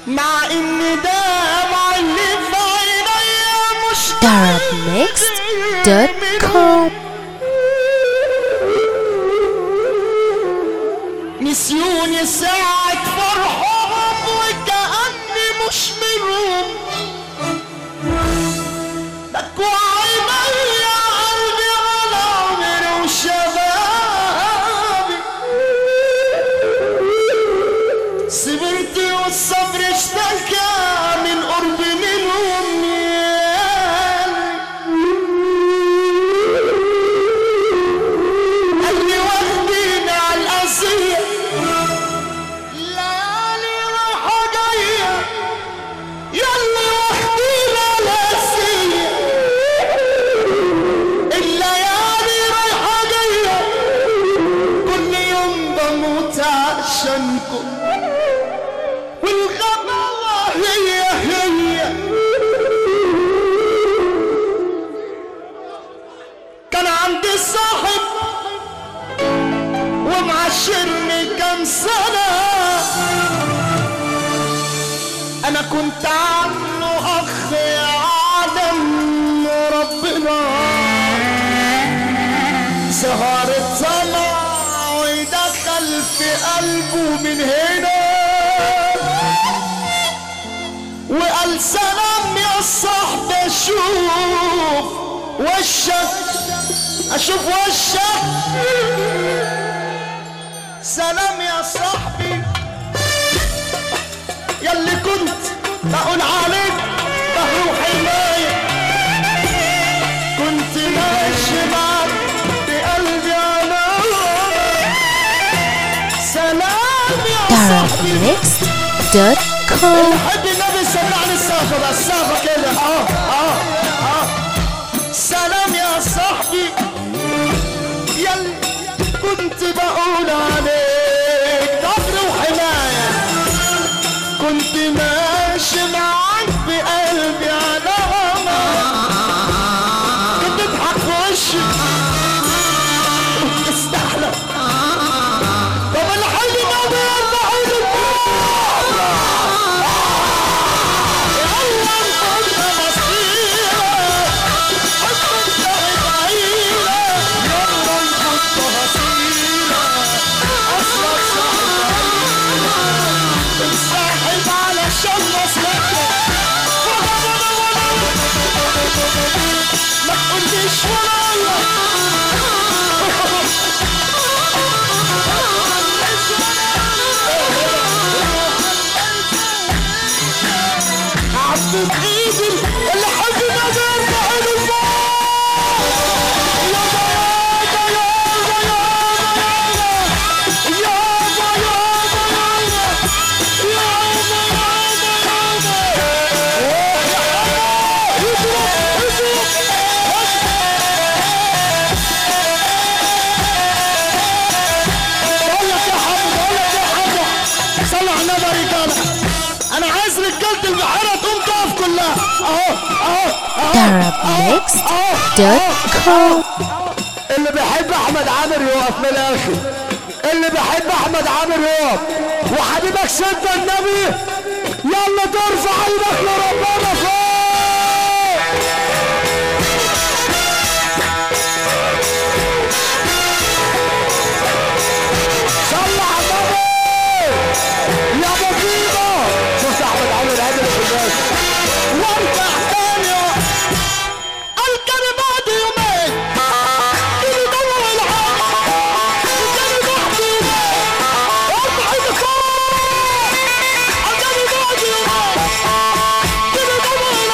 مع ان دمع اللي في عينيا مش darabmixed.com نسيوني ساعة فرحهم وكأني مش منهم بكوا عيني قلبي على عمري وشبابي صبرت والصبر اشتكى من قرب منهم قال لي واخدين على القصير ليالي رايحة جاية ياللي واخدين على القصير الليالي رايحة جاية كل يوم بموت عشانكم والغباوة هي هي كان عندي صاحب ومعشرني كام سنة أنا كنت عنه أخ يعلم ربنا سهر الطلع ويدخل في قلبه من هنا وقال سلام يا صاحبي اشوف وشك اشوف وشك سلام يا صاحبي يلي كنت بقول عليك ظهر وحماية كنت ماشي معك بقلبي انا سلام يا صاحبي darabmixed.com حب النبي سمعني السافة بقى السافة كده اه اه اه سلام يا صاحبي يلي كنت بقول عليك ظهر وحماية كنت ماشي معاك بقلبي على كنت تضحك في وشي تستحلى طب الحل النبي يلا عيد ما تقوليش ورايا عبد ايدي اللي حب نظر بعين الله يا بابا يا بابا يا بابا يا بقول لك يا حاج بقول لك يا حاج صلوا على النبي يا رجاله انا عايز رجاله البحيره تقوم تقف كلها اهو اهو اهو darabmixed.com اللي بيحب احمد عامر يقف من الاخر اللي بيحب احمد عامر يقف وحبيبك سيدنا النبي يلا ترفع ايدك لربنا فوق صل على النبي يا بطيبه شفت احمد عامر عامر في الناس وارجع تاني قال كان بعد يومين اللي دور العالم وكان بعد يومين ارفع ايدك فوق قال كان بعد يومين اللي دور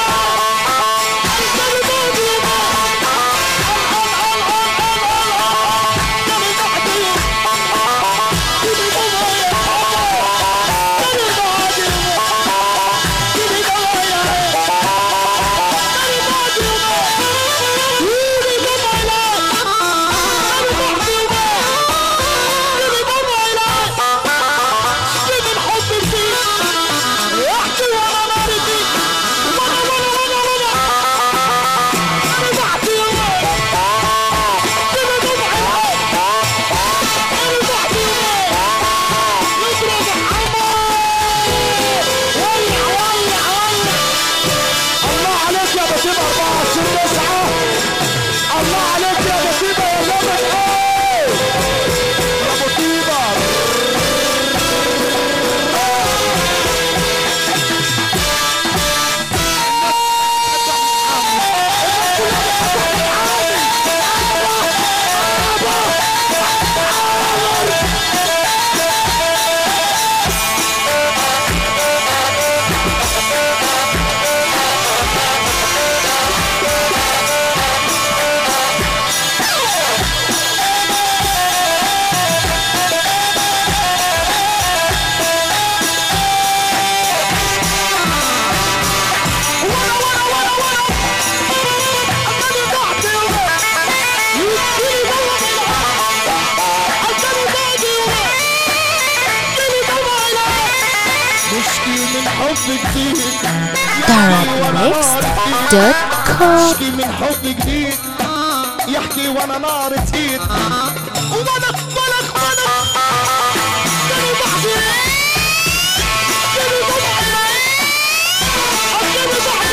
من حب جديد DarkNext.com اشكي من حب جديد يحكي وانا نار تهيد وملك ملك ملك كانوا بحدي كانوا بحدي كانوا بحدي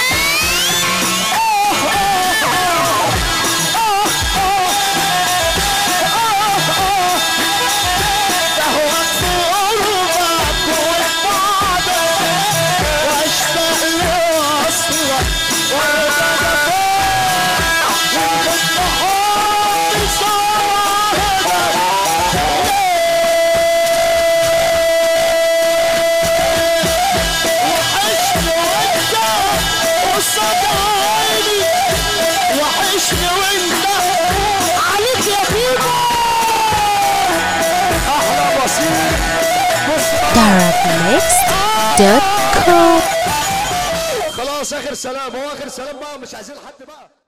واشتاق لوصلك وحشني وانت عليك يا بيبو احلى بصير DarkNext.com خلاص اخر سلام هو اخر سلام بقى مش عايزين حد بقى